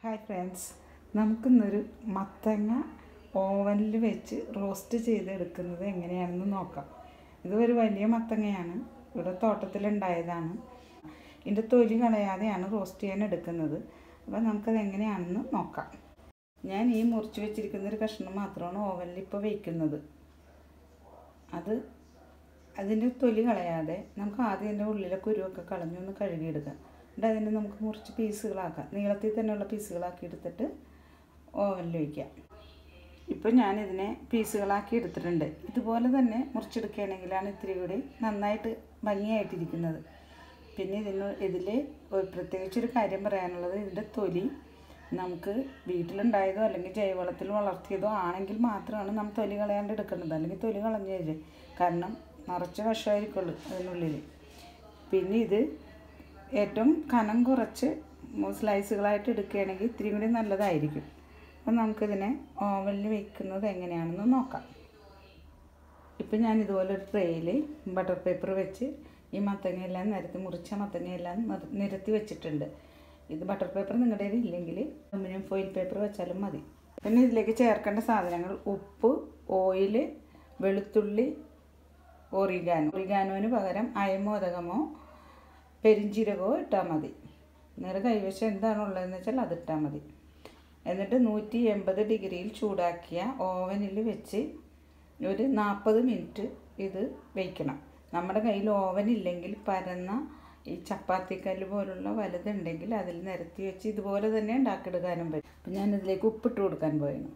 hi friends നമുക്കിന്നൊരു മത്തങ്ങ ഓവനിൽ വെച്ച് റോസ്റ്റ് ചെയ്തെടുക്കുന്നത് എങ്ങനെയാണെന്ന് നോക്കാം ഇത് ഒരു വലിയ മത്തങ്ങയാണ് ഇവിടെ തോട്ടത്തിലുണ്ടായതാണ് ഇതിൻ്റെ തൊലി കളയാതെയാണ് റോസ്റ്റ് ചെയ്യാൻ എടുക്കുന്നത് അപ്പോൾ നമുക്കത് എങ്ങനെയാണെന്ന് നോക്കാം ഞാൻ ഈ മുറിച്ച് വെച്ചിരിക്കുന്ന ഒരു കഷ്ണം മാത്രമാണ് ഓവനിൽ ഇപ്പോൾ വയ്ക്കുന്നത് അത് അതിൻ്റെ തൊലി കളയാതെ നമുക്ക് ആദ്യം അതിൻ്റെ ഉള്ളിലെ കുരുവൊക്കെ കളഞ്ഞൊന്ന് കഴുകിയെടുക്കാം എന്നിട്ട് അതിനെ നമുക്ക് മുറിച്ച് പീസുകളാക്കാം നീളത്തിൽ തന്നെയുള്ള പീസുകളാക്കി എടുത്തിട്ട് ഓവനിൽ വയ്ക്കാം ഇപ്പം ഞാനിതിനെ പീസുകളാക്കി എടുത്തിട്ടുണ്ട് ഇതുപോലെ തന്നെ മുറിച്ചെടുക്കുകയാണെങ്കിലാണ് ഇത്തിരി കൂടി നന്നായിട്ട് ഭംഗിയായിട്ടിരിക്കുന്നത് പിന്നെ ഇതിന് ഇതിൽ ഒരു പ്രത്യേകിച്ചൊരു കാര്യം പറയാനുള്ളത് ഇതിൻ്റെ തൊലി നമുക്ക് വീട്ടിലുണ്ടായതോ അല്ലെങ്കിൽ ജൈവവളത്തിൽ വളർത്തിയതോ ആണെങ്കിൽ മാത്രമാണ് നമ്മൾ തൊലി കളയാണ്ട് എടുക്കേണ്ടത് അല്ലെങ്കിൽ തൊലി കളഞ്ഞു തരും കാരണം നിറച്ച് വിഷമായിരിക്കുള്ളൂ അതിനുള്ളിൽ പിന്നെ ഇത് ഏറ്റവും കനം കുറച്ച് സ്ലൈസുകളായിട്ട് എടുക്കുകയാണെങ്കിൽ ഇത്തിരി കൂടി നല്ലതായിരിക്കും അപ്പം നമുക്കിതിനെ ഓവനിൽ വെക്കുന്നത് എങ്ങനെയാണെന്ന് നോക്കാം ഇപ്പം ഞാൻ ഇതുപോലെ ഒരു ട്രേയിൽ ബട്ടർ പേപ്പർ വെച്ച് ഈ മത്തങ്ങയെല്ലാം നിരത്തി മുറിച്ച മത്തങ്ങയെല്ലാം നിര- നിരത്തി വെച്ചിട്ടുണ്ട് ഇത് ബട്ടർ പേപ്പർ നിങ്ങളുടെ കയ്യിൽ ഇല്ലെങ്കിൽ അലുമിനിയം ഫോയിൽ പേപ്പർ വെച്ചാലും മതി പിന്നെ ഇതിലേക്ക് ചേർക്കേണ്ട സാധനങ്ങൾ ഉപ്പ് ഓയിൽ വെളുത്തുള്ളി ഒറിഗാനോ ഒറിഗാനോന് പകരം അയമോദകമോ പെരിഞ്ചീരകമോ ഇട്ടാൽ മതി നേരെ കൈവശം എന്താണോ ഉള്ളതെന്ന് വെച്ചാൽ അതിട്ടാൽ മതി എന്നിട്ട് നൂറ്റി എൺപത് ഡിഗ്രിയിൽ ചൂടാക്കിയ ഓവനിൽ വെച്ച് ഒരു നാൽപ്പത് മിനിറ്റ് ഇത് വയ്ക്കണം നമ്മുടെ കയ്യിൽ ഓവൻ ഇല്ലെങ്കിൽ പരന്ന ഈ ചപ്പാത്തിക്കല്ല് പോലുള്ള വലുതുണ്ടെങ്കിൽ അതിൽ നിരത്തി വെച്ച് ഇതുപോലെ തന്നെ ഉണ്ടാക്കിയെടുക്കാനും പറ്റും അപ്പം ഞാനിതിലേക്ക് ഉപ്പിട്ട് കൊടുക്കാൻ പോയിരുന്നു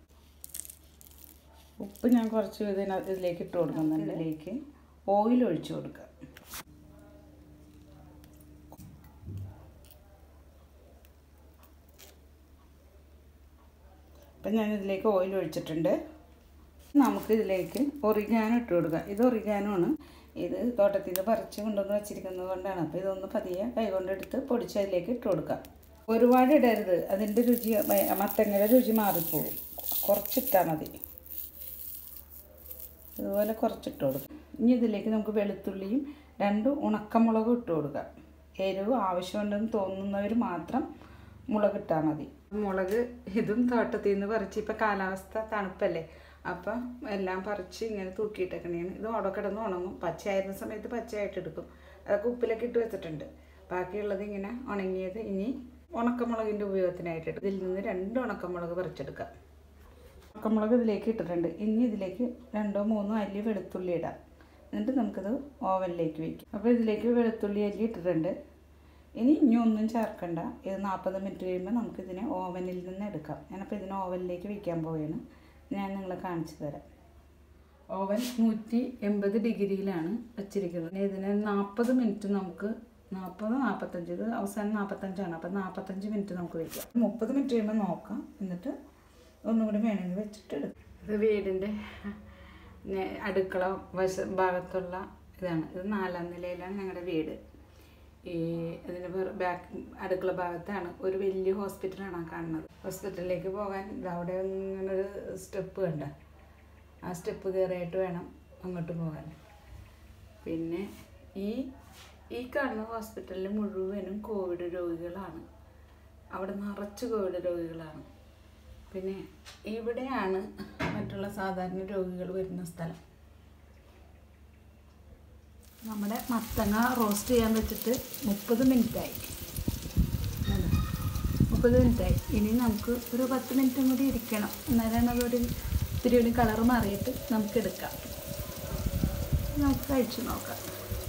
ഉപ്പ് ഞാൻ കുറച്ച് ഇതിനകത്ത് ഇതിലേക്ക് ഇട്ട് കൊടുക്കുന്നുണ്ട് ഇതിലേക്ക് ഓയിൽ ഒഴിച്ചു കൊടുക്കുക അപ്പം ഞാൻ ഇതിലേക്ക് ഓയിൽ ഒഴിച്ചിട്ടുണ്ട് നമുക്ക് ഇതിലേക്ക് ഒറിഗാനോ ഇട്ട് കൊടുക്കാം ഇത് ഒറിഗാനോ ആണ് ഇത് തോട്ടത്തിൽ നിന്ന് പറിച്ച് കൊണ്ടുവന്ന് വെച്ചിരിക്കുന്നത് കൊണ്ടാണ് അപ്പോൾ ഇതൊന്ന് പതിയെ കൈകൊണ്ടെടുത്ത് പൊടിച്ച് അതിലേക്ക് ഇട്ട് കൊടുക്കാം ഒരുപാട് ഇടരുത് അതിൻ്റെ രുചി മത്തങ്ങയുടെ രുചി മാറിപ്പോവും കുറച്ചിട്ടാൽ മതി ഇതുപോലെ കുറച്ചിട്ട് കൊടുക്കാം ഇനി ഇതിലേക്ക് നമുക്ക് വെളുത്തുള്ളിയും രണ്ട് ഉണക്കമുളകും ഇട്ട് കൊടുക്കാം എരിവ് ആവശ്യമുണ്ടെന്ന് തോന്നുന്നവർ മാത്രം മുളക് ഇട്ടാൽ മതി മുളക് ഇതും തോട്ടത്തിൽ നിന്ന് പറിച്ച് ഇപ്പം കാലാവസ്ഥ തണുപ്പല്ലേ അപ്പം എല്ലാം പറിച്ച് ഇങ്ങനെ തൂക്കിയിട്ടേക്കണേണ് ഇത് അവിടെ കിടന്ന് ഉണങ്ങും പച്ചയായിരുന്ന സമയത്ത് പച്ചയായിട്ട് എടുക്കും അതൊക്കെ ഉപ്പിലൊക്കെ ഇട്ട് വെച്ചിട്ടുണ്ട് ബാക്കിയുള്ളത് ഇങ്ങനെ ഉണങ്ങിയത് ഇനി ഉണക്കമുളകിൻ്റെ ഉപയോഗത്തിനായിട്ട് എടുക്കും ഇതിൽ നിന്ന് രണ്ട് ഉണക്കമുളക് പറിച്ചെടുക്കാം ഉണക്കമുളക് ഇതിലേക്ക് ഇട്ടിട്ടുണ്ട് ഇനി ഇതിലേക്ക് രണ്ടോ മൂന്നോ അല്ലി വെളുത്തുള്ളി ഇടാം എന്നിട്ട് നമുക്കിത് ഓവനിലേക്ക് വയ്ക്കും അപ്പോൾ ഇതിലേക്ക് വെളുത്തുള്ളി അല്ലി ഇട്ടിട്ടുണ്ട് ഇനി ഇനി ഒന്നും ചേർക്കണ്ട ഇത് നാൽപ്പത് മിനിറ്റ് കഴിയുമ്പോൾ നമുക്കിതിനെ ഓവനിൽ നിന്ന് എടുക്കാം ഞാനപ്പോൾ ഇതിനെ ഓവനിലേക്ക് വയ്ക്കാൻ പോവുകയാണ് ഞാൻ നിങ്ങളെ കാണിച്ചു തരാം ഓവൻ നൂറ്റി എൺപത് ഡിഗ്രിയിലാണ് വെച്ചിരിക്കുന്നത് ഇനി ഇതിനെ നാൽപ്പത് മിനിറ്റ് നമുക്ക് നാൽപ്പത് നാൽപ്പത്തഞ്ച് ഇത് അവസാനം നാൽപ്പത്തഞ്ചാണ് അപ്പം നാൽപ്പത്തഞ്ച് മിനിറ്റ് നമുക്ക് വയ്ക്കാം മുപ്പത് മിനിറ്റ് കഴിയുമ്പോൾ നോക്കാം എന്നിട്ട് ഒന്നും കൂടി വേണമെങ്കിൽ വെച്ചിട്ട് എടുക്കാം ഇത് വീടിൻ്റെ നെ- അടുക്കള വശ ഭാഗത്തുള്ള ഇതാണ് ഇത് നാലാം നിലയിലാണ് ഞങ്ങളുടെ വീട് ഈ ഇതിൻ്റെ ബാക്ക് അടുക്കള ഭാഗത്താണ് ഒരു വലിയ ഹോസ്പിറ്റലാണ് ആ കാണുന്നത് ഹോസ്പിറ്റലിലേക്ക് പോകാൻ ഇത് അവിടെ ഇങ്ങനെ ഒരു സ്റ്റെപ്പ് കണ്ട ആ സ്റ്റെപ്പ് കയറിയിട്ട് വേണം അങ്ങോട്ട് പോകാൻ പിന്നെ ഈ ഈ കാണുന്ന ഹോസ്പിറ്റലിൽ മുഴുവനും കോവിഡ് രോഗികളാണ് അവിടെ നിറച്ച് കോവിഡ് രോഗികളാണ് പിന്നെ ഇവിടെയാണ് മറ്റുള്ള സാധാരണ രോഗികൾ വരുന്ന സ്ഥലം നമ്മുടെ മത്തങ്ങ റോസ്റ്റ് ചെയ്യാൻ വെച്ചിട്ട് മുപ്പത് മിനിറ്റായി മുപ്പത് മിനിറ്റായി ഇനി നമുക്ക് ഒരു പത്ത് മിനിറ്റും കൂടി ഇരിക്കണം എന്നാലാണ് അതൊരു ഇത്തിരി ഒരു കളർ മാറിയിട്ട് നമുക്ക് എടുക്കാം നമുക്ക് കഴിച്ചു നോക്കാം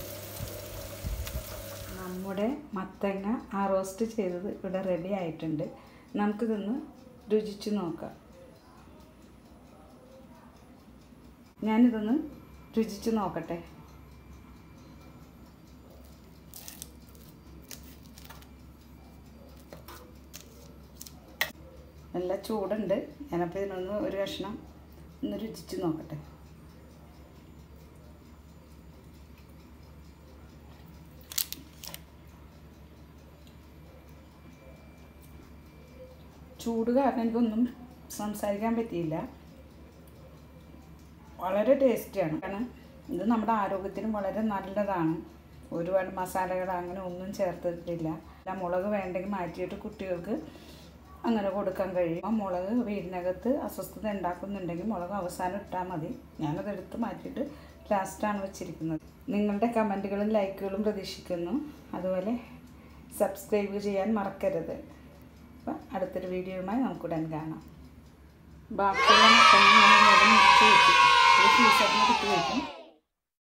നമ്മുടെ മത്തങ്ങ ആ റോസ്റ്റ് ചെയ്തത് ഇവിടെ റെഡി ആയിട്ടുണ്ട് നമുക്കിതൊന്ന് രുചിച്ച് നോക്കാം ഞാനിതൊന്ന് രുചിച്ച് നോക്കട്ടെ നല്ല ചൂടുണ്ട് ഞാനപ്പോൾ ഇതിനൊന്ന് ഒരു കഷ്ണം ഒന്ന് രുചിച്ച് നോക്കട്ടെ ചൂട് കാരണം എനിക്കൊന്നും സംസാരിക്കാൻ പറ്റിയില്ല വളരെ ടേസ്റ്റിയാണ് കാരണം ഇത് നമ്മുടെ ആരോഗ്യത്തിനും വളരെ നല്ലതാണ് ഒരുപാട് മസാലകൾ അങ്ങനെ ഒന്നും ചേർത്തിട്ടില്ല എല്ലാം മുളക് വേണ്ടെങ്കിൽ മാറ്റിയിട്ട് കുട്ടികൾക്ക് അങ്ങനെ കൊടുക്കാൻ കഴിയും ആ മുളക് വീടിനകത്ത് അസ്വസ്ഥത ഉണ്ടാക്കുന്നുണ്ടെങ്കിൽ മുളക് അവസാനം ഇട്ടാൽ മതി ഞാനത് എടുത്ത് മാറ്റിയിട്ട് ലാസ്റ്റാണ് വെച്ചിരിക്കുന്നത് നിങ്ങളുടെ കമൻറ്റുകളും ലൈക്കുകളും പ്രതീക്ഷിക്കുന്നു അതുപോലെ സബ്സ്ക്രൈബ് ചെയ്യാൻ മറക്കരുത് അപ്പം അടുത്തൊരു വീഡിയോയുമായി നമുക്കുടൻ കാണാം ബാക്കിയുള്ള മത്തങ്ങ ഞാൻ ഇവിടെ മുറിച്ച് വെക്കും ഒരു ഫ്രീസറിന് എടുത്ത് വയ്ക്കും